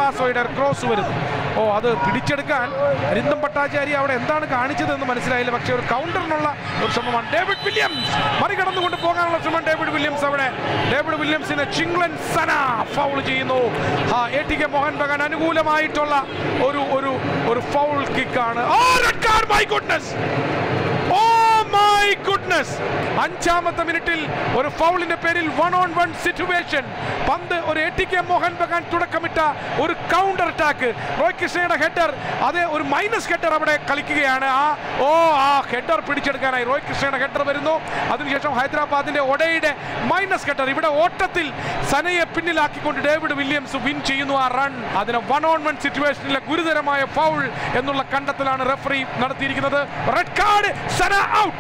ദേവാസോയുടെ cross വരുന്നു ഓ അത് പിടിച്ചെടുക്കാൻ അരിന്തം പട്ടാചാരി അവിടെ എന്താണ് കാണിച്ചതെന്ന് മനസ്സിലായില്ല പക്ഷേ ഒരു കൗണ്ടറിനുള്ള ഒരു ശ്രമമാണ് ഡേവിഡ് വില്യംസ് മറികടന്നുകൊണ്ട് പോകാനുള്ള ശ്രമം ഡേവിഡ് വില്യംസ് അവിടെ ഡേവിഡ് വില്യംസിനെ ചിംഗ്ലൻ സന ഫൗൾ ചെയ്യുന്നു ആ A T K Mohun Bagan അനുകൂലമായിട്ടുള്ള ഒരു ഒരു ഒരു ഫൗൾ കിക്കാണ് oh red card my goodness oh my goodness അഞ്ചാമത്തെ മിനിറ്റിൽ ഒരു ഫൗളിന്റെ പേരിൽ വൺ ഓൺ വൺ സിറ്റുവേഷൻ പന്ത് ഒരു A T K Mohun Bagan തുടക്കമിട്ട ഒരു കൗണ്ടർ അറ്റാക്ക് റോയ് കൃഷ്ണയുടെ ഹെഡർ അതെ ഒരു മൈനസ് ഹെഡർ അവിടെ കളിക്കുകയാണ് ആ ഓ ആ ഹെഡർ പിടിച്ചെടുക്കാനായി റോയ് കൃഷ്ണയുടെ ഹെഡർ വരുന്നു അതിനുശേഷം ഹൈദരാബാദിന്റെ ഒഡയുടെ മൈനസ് ഹെഡർ ഇവിടെ ഓട്ടത്തിൽ സനയെ പിന്നിലാക്കിക്കൊണ്ട് ഡേവിഡ് വില്യംസ് വിൻ ചെയ്യുന്നു ആ റൺ അതിന് വൺ ഓൺ വൺ സിറ്റുവേഷനിലെ ഗുരുതരമായ ഫൗൾ എന്നുള്ള കണ്ടെത്തലാണ് റെഫറി നടത്തിയിരിക്കുന്നത് റെഡ് കാർഡ് സന ഔട്ട്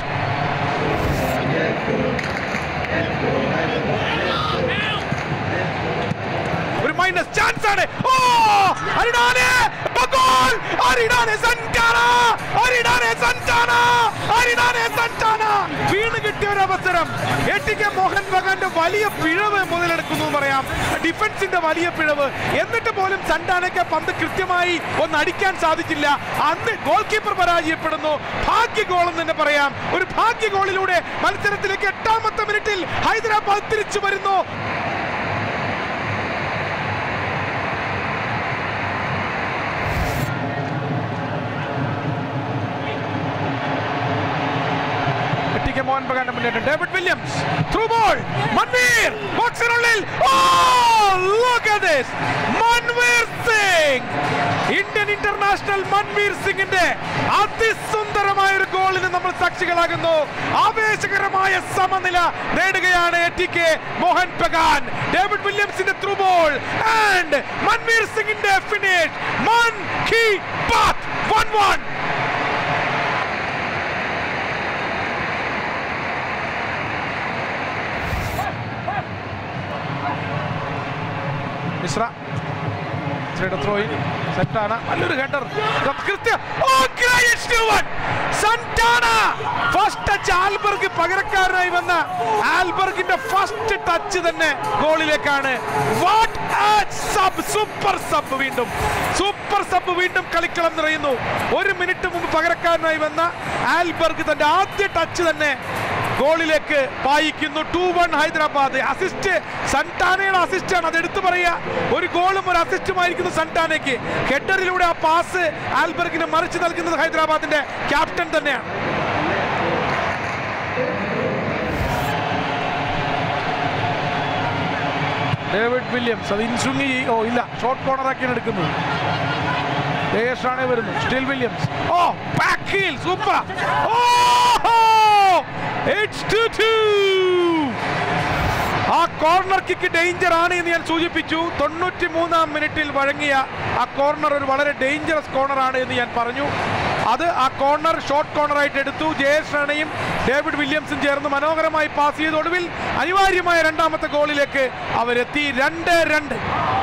ഒരു മൈനസ് ചാൻസ് ആണ് oh Aridane goal Aridane Santana Aridane Santana Aridane Santana വീണ് കിട്ടിയ ഒരു അവസരം എ ടി കെ മോഹൻ ബഗാന്റെ വലിയ പിഴവ് മുതലെടുക്കുന്നു എന്ന് പറയാം ഡിഫൻസിന്റെ വലിയ പിഴവ് എന്നിട്ട് പോലും സന്റാനയ്ക്ക് പന്ത് കൃത്യമായി ഒന്ന് അടിക്കാൻ സാധിച്ചില്ല അന്ന് ഗോൾ കീപ്പർ പരാജയപ്പെടുന്നു ഭാഗ്യ ഗോൾ എന്ന് തന്നെ പറയാം ഒരു ഭാഗ്യ ഗോളിലൂടെ മത്സരത്തിലേക്ക് എട്ടാമത്തെ മിനിറ്റിൽ ഹൈദരാബാദ് തിരിച്ചു വരുന്നു ടി കെ മോഹൻ ബഗാന്റെ മുന്നേറ്റം David Williams through ball Manvir ബോക്സിനുള്ളിൽ oh look at this Manvir Singh Indian international Manvir സിംഗിന്റെ അതിസുന്ദരമായ ഒരു ഗോളിന് നമ്മൾ സാക്ഷികളാകുന്നു ആവേശകരമായ സമനില നേടുകയാണ് A T K Mohun Bagan David വില്യംസിന്റെ ത്രൂ ബോൾ ആൻഡ് മൻവീർ സിംഗിന്റെ finish Mann Ki Baat one one Mishra മിശ്രയുടെ ത്രോയിൻ സെറ്റാണ് നല്ലൊരു ഹെഡർ കൃത്യം ഓ ഗ്രേറ്റ് ന്യൂവൻ സന്റാന ഫസ്റ്റ് ടച്ച് ആൽബർഗ് പകരക്കാരനായി വന്ന ആൽബർഗിന്റെ ഫസ്റ്റ് ടച്ച് തന്നെ ഗോളിലേക്കാണ് വാട്ട് സബ് സൂപ്പർ സബ് വീണ്ടും സൂപ്പർ സബ് വീണ്ടും കളിക്കളം നിറയുന്നു ഒരു മിനിറ്റ് മുമ്പ് പകരക്കാരനായി വന്ന ആൽബർഗ് തന്റെ ആദ്യ ടച്ച് തന്നെ ഗോളിലേക്ക് പായിക്കുന്നു ടു വൺ ഹൈദരാബാദ് അസിസ്റ്റ് സന്റാനയുടെ അസിസ്റ്റ് ആണ് അത് എടുത്തു പറയുക ഒരു ഗോളും ഒരു അസിസ്റ്റുമായിരിക്കുന്നു സന്റാനയ്ക്ക് ഹെഡറിലൂടെ ആ പാസ് ആൽബർഗിന് മറിച്ച് നൽകുന്നത് ഹൈദരാബാദിന്റെ ക്യാപ്റ്റൻ തന്നെയാണ് ഡേവിഡ് വില്യംസ് അത് ഇൻസുങ്ങി ഓ ഇല്ല ഷോർട്ട് കോർണർ ആക്കിയാണ് എടുക്കുന്നത് ദേശാണേ വരുന്നു still Williams oh back heel super oh it's two two ആ കോർണർ കിക്ക് ഡേഞ്ചർ ആണ് എന്ന് ഞാൻ സൂചിപ്പിച്ചു തൊണ്ണൂറ്റി മൂന്നാം മിനിറ്റിൽ വഴങ്ങിയ ആ കോർണർ ഒരു വളരെ ഡേഞ്ചറസ് കോർണർ ആണ് എന്ന് ഞാൻ പറഞ്ഞു അത് ആ കോർണർ ഷോർട്ട് കോർണർ ആയിട്ട് എടുത്തു ജയേഷ് റാണയും ഡേവിഡ് വില്യംസും ചേർന്ന് മനോഹരമായി പാസ് ചെയ്ത ഒടുവിൽ അനിവാര്യമായ രണ്ടാമത്തെ ഗോളിലേക്ക് അവരെത്തി രണ്ട് രണ്ട്